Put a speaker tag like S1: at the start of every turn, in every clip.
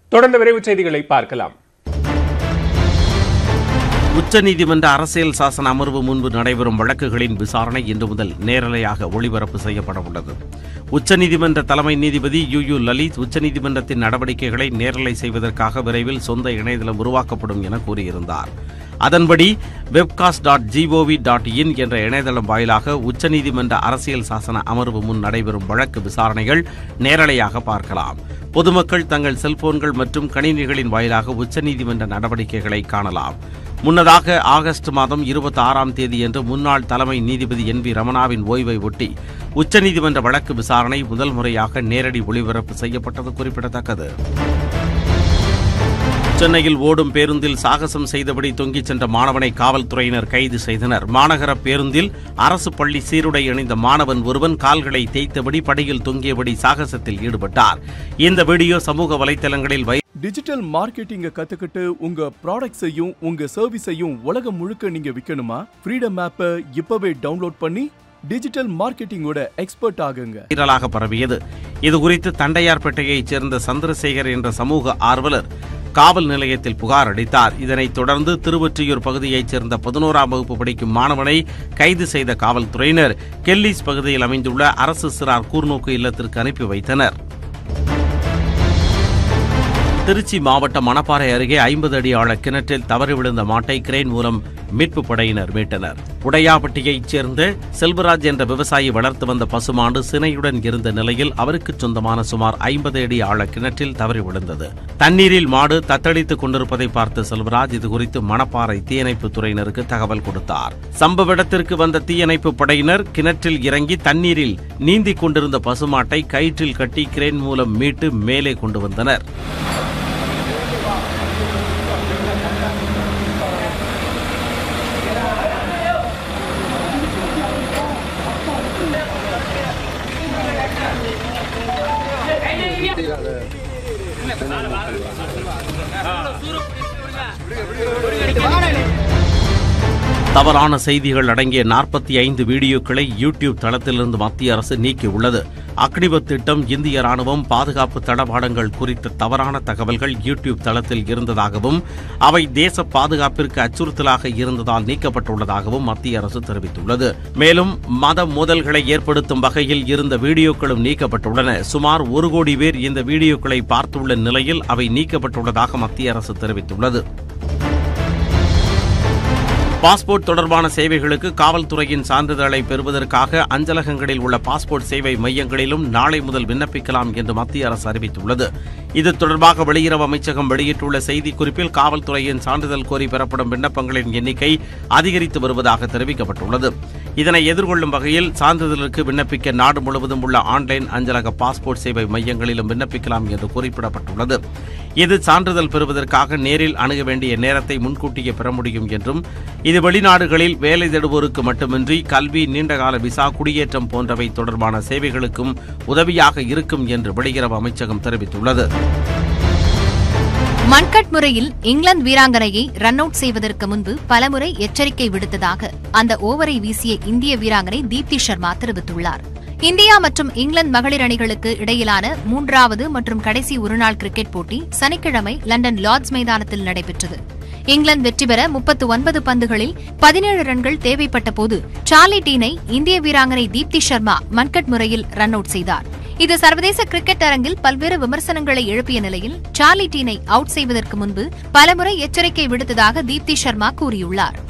S1: தொடர்ந்து விரைவுச் செய்திகளை பார்க்கலாம்
S2: உச்சநீதிமன்ற அரசியல் சாசன அமர்வு முன்பு நடைபெறும் வழக்குகளின் விசாரணை இன்று முதல் நேரலையாக ஒளிபரப்பு செய்யப்பட உள்ளது உச்சநீதிமன்ற தலைமை நீதிபதி யு யு லலித் உச்சநீதிமன்றத்தின் நடவடிக்கைகளை நேரலை செய்வதற்காக விரைவில் சொந்த இணையதளம் உருவாக்கப்படும் என கூறியிருந்தார் அதன்படி webcast dot G O V dot in என்ற இணையதளம் வாயிலாக உச்சநீதிமன்ற அரசியல் சாசன அமர்வு முன் நடைபெறும் வழக்கு விசாரணைகள் நேரலையாக பார்க்கலாம் பொதுமக்கள் தங்கள் செல்போன்கள் மற்றும் கணினிகளின் வாயிலாக உச்சநீதிமன்ற நடவடிக்கைகளை காணலாம் முன்னதாக ஆகஸ்ட் மாதம் இருபத்தி ஆறாம் தேதியன்று முன்னாள் தலைமை நீதிபதி என் வி ரமணாவின் ஓய்வை ஒட்டி உச்சநீதிமன்ற வழக்கு விசாரணை முதல் முறையாக நேரடி ஒளிபரப்பு செய்யப்பட்டது குறிப்பிடத்தக்கது சென்னையில் ஓடும் பேருந்தில் சாகசம் செய்தபடி தொங்கிச் சென்ற மாணவனை காவல்துறையினர் கைது செய்தனர் மாநகர பேருந்தில் அரசு பள்ளி சீருடை அணிந்த மாணவன் ஒருவன் கால்களை தேய்த்தபடி படியில் தொங்கியபடி சாகசத்தில் ஈடுபட்டார் இந்த வீடியோ சமூக வலைதளங்களில் வை
S3: டிஜிட்டல் மார்க்கெட்டிங்க கத்துக்கிட்டு உங்க ப்ராடக்ட்ஸையும் உங்க சர்வீஸையும் உலகம் முழுக்க நீங்க விற்கணுமா ஃப்ரீடம் ஆப்பை இப்பவே டவுன்லோட் பண்ணி டிஜிட்டல் மார்க்கெட்டிங்கோட எக்ஸ்பர்ட் ஆகுங்க
S2: வைரலாக பரவியது இதுகுறித்து தண்டையார்பேட்டையைச் சேர்ந்த சந்திரசேகர் என்ற சமூக ஆர்வலர் காவல் நிலையத்தில் புகார் அளித்தார் இதனைத் தொடர்ந்து திருவொற்றியூர் பகுதியைச் சேர்ந்த பதினோராம் வகுப்பு படிக்கும் மாணவனை கைது செய்த காவல்துறையினர் கெல்லிஸ் பகுதியில் அமைந்துள்ள அரசு சிறார் கூர்நோக்கு இல்லத்திற்கு அனுப்பி வைத்தனர் திருச்சி மாவட்டம் மணப்பாறை அருகே ஐம்பது அடி ஆழ கிணற்றில் தவறி விழுந்த மாட்டை கிரேன் மூலம் மீட்பு படையினர் மீட்டனர் உடையாபட்டியைச் சேர்ந்த செல்வராஜ் என்ற விவசாயி வளர்த்து வந்த பசுமாடு சினையுடன் இருந்த நிலையில் அவருக்கு சொந்தமான சுமார் ஐம்பது அடி ஆழ கிணற்றில் தவறி விழுந்தது தண்ணீரில் மாடு தத்தளித்துக் கொண்டிருப்பதை பார்த்த செல்வராஜ் இதுகுறித்து மணப்பாறை தீயணைப்பு துறையினருக்கு தகவல் கொடுத்தார் சம்பவ இடத்திற்கு வந்த தீயணைப்பு படையினர் கிணற்றில் இறங்கி தண்ணீரில் நீந்திக் கொண்டிருந்த பசுமாட்டை கயிற்றில் கட்டி கிரேன் மூலம் மீட்டு மேலே கொண்டு வந்தனர் தவறான செய்திகள் அடங்கிய நாற்பத்தி ஐந்து வீடியோக்களை யூடியூப் தளத்திலிருந்து மத்திய அரசு நீக்கியுள்ளது அக்னிபத் திட்டம் இந்திய ராணுவம் பாதுகாப்பு தளவாடங்கள் குறித்த தவறான தகவல்கள் யூடியூப் தளத்தில் இருந்ததாகவும் அவை தேச பாதுகாப்பிற்கு அச்சுறுத்தலாக இருந்ததால் நீக்கப்பட்டுள்ளதாகவும் மத்திய அரசு தெரிவித்துள்ளது மேலும் மத மோதல்களை ஏற்படுத்தும் வகையில் இருந்த வீடியோக்களும் நீக்கப்பட்டுள்ளன சுமார் ஒரு கோடி பேர் இந்த வீடியோக்களை பார்த்துள்ள நிலையில் அவை நீக்கப்பட்டுள்ளதாக மத்திய அரசு தெரிவித்துள்ளது பாஸ்போர்ட் தொடர்பான சேவைகளுக்கு காவல்துறையின் சான்றிதழை பெறுவதற்காக அஞ்சலகங்களில் உள்ள பாஸ்போர்ட் சேவை மையங்களிலும் நாளை முதல் விண்ணப்பிக்கலாம் என்று மத்திய அரசு அறிவித்துள்ளது இது தொடர்பாக வெளியுறவு அமைச்சகம் வெளியிட்டுள்ள செய்திக்குறிப்பில் காவல்துறையின் சான்றிதழ் கோரி பெறப்படும் விண்ணப்பங்களின் எண்ணிக்கை அதிகரித்து வருவதாக தெரிவிக்கப்பட்டுள்ளது இதனை எதிர்கொள்ளும் வகையில் சான்றிதழுக்கு விண்ணப்பிக்க நாடு முழுவதும் உள்ள ஆன்லைன் அஞ்சலக பாஸ்போர்ட் சேவை மையங்களிலும் விண்ணப்பிக்கலாம் என்று குறிப்பிடப்பட்டுள்ளது இது சான்றிதழ் பெறுவதற்காக நேரில் அணுக வேண்டிய நேரத்தை முன்கூட்டியே பெற முடியும் என்றும் இது வெளிநாடுகளில் வேலை தேடுவோருக்கு மட்டுமின்றி கல்வி நீண்டகால விசா குடியேற்றம் போன்றவை தொடர்பான சேவைகளுக்கும் உதவியாக இருக்கும் என்று வெளியுறவு அமைச்சகம் தெரிவித்துள்ளது
S4: மன்கட் முறையில் இங்கிலாந்து வீராங்கனையை ரன் அவுட் செய்வதற்கு முன்பு பலமுறை எச்சரிக்கை விடுத்ததாக அந்த ஓவரை வீசிய இந்திய வீராங்கனை தீப்தி சர்மா தெரிவித்துள்ளார் இந்தியா மற்றும் இங்கிலாந்து மகளிர் அணிகளுக்கு இடையிலான மூன்றாவது மற்றும் கடைசி ஒருநாள் கிரிக்கெட் போட்டி சனிக்கிழமை லண்டன் லார்ட்ஸ் மைதானத்தில் நடைபெற்றது இங்கிலாந்து வெற்றி பெற முப்பத்து ஒன்பது பந்துகளில் பதினேழு ரன்கள் தேவைப்பட்ட போது சார்லி டீனை இந்திய வீராங்கனை தீப்தி சர்மா மன்கட் முறையில் ரன் அவுட் செய்தார் இது சர்வதேச கிரிக்கெட் அரங்கில் பல்வேறு விமர்சனங்களை எழுப்பிய நிலையில் சார்லி டீனை அவுட் செய்வதற்கு முன்பு பலமுறை எச்சரிக்கை விடுத்ததாக தீப்தி சர்மா கூறியுள்ளார்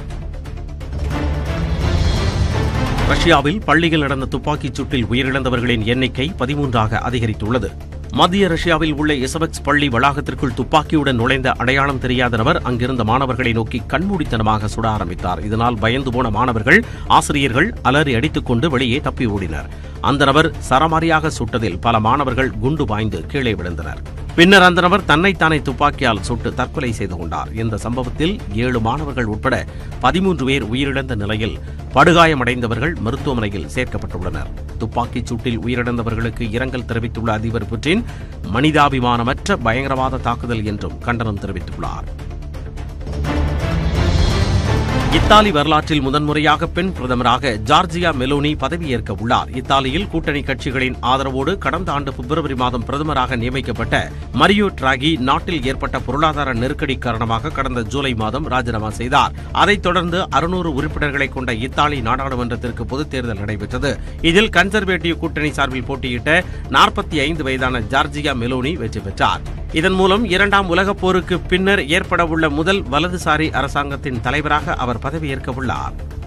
S2: ரஷ்யாவில் பள்ளியில் நடந்த துப்பாக்கிச் சூட்டில் உயிரிழந்தவர்களின் எண்ணிக்கை பதிமூன்றாக அதிகரித்துள்ளது மத்திய ரஷ்யாவில் உள்ள எசபெக்ஸ் பள்ளி வளாகத்திற்குள் துப்பாக்கியுடன் நுழைந்த அடையாளம் தெரியாத நபர் அங்கிருந்த மாணவர்களை நோக்கி கண்மூடித்தனமாக சுட ஆரம்பித்தார் இதனால் பயந்து போன மாணவர்கள் ஆசிரியர்கள் அலறி அடித்துக் கொண்டு வெளியே தப்பி ஓடினர் அந்த நபர் சரமாரியாக சுட்டதில் பல மாணவர்கள் குண்டு பாய்ந்து கீழே விழுந்தனர் பின்னர் அந்த நபர் தன்னைத்தானே துப்பாக்கியால் சுட்டு தற்கொலை செய்து கொண்டார் இந்த சம்பவத்தில் ஏழு மாணவர்கள் உட்பட பதிமூன்று பேர் உயிரிழந்த நிலையில் படுகாயமடைந்தவர்கள் மருத்துவமனையில் சேர்க்கப்பட்டுள்ளனர் துப்பாக்கிச் சூட்டில் உயிரிழந்தவர்களுக்கு இரங்கல் தெரிவித்துள்ள அதிபர் புட்டின் மனிதாபிமானமற்ற பயங்கரவாத தாக்குதல் என்றும் கண்டனம் தெரிவித்துள்ளார் இத்தாலி வரலாற்றில் முதன்முறையாக பெண் பிரதமராக ஜார்ஜியா மெலோனி பதவியேற்க உள்ளார் இத்தாலியில் கூட்டணி கட்சிகளின் ஆதரவோடு கடந்த ஆண்டு பிப்ரவரி மாதம் பிரதமராக நியமிக்கப்பட்ட மரியோ டிராகி நாட்டில் ஏற்பட்ட பொருளாதார நெருக்கடி காரணமாக கடந்த ஜூலை மாதம் ராஜினாமா செய்தார் அதைத் தொடர்ந்து அறுநூறு உறுப்பினர்களை கொண்ட இத்தாலி நாடாளுமன்றத்திற்கு பொதுத் தேர்தல் நடைபெற்றது இதில் கன்சர்வேட்டிவ் கூட்டணி சார்பில் போட்டியிட்ட நாற்பத்தி ஐந்து வயதான ஜார்ஜியா மெலோனி வெற்றி பெற்றார் இதன் மூலம் இரண்டாம் உலகப் போருக்கு பின்னர் ஏற்படவுள்ள முதல் வலதுசாரி அரசாங்கத்தின் தலைவராக அவர் பதவியேற்க உள்ளார்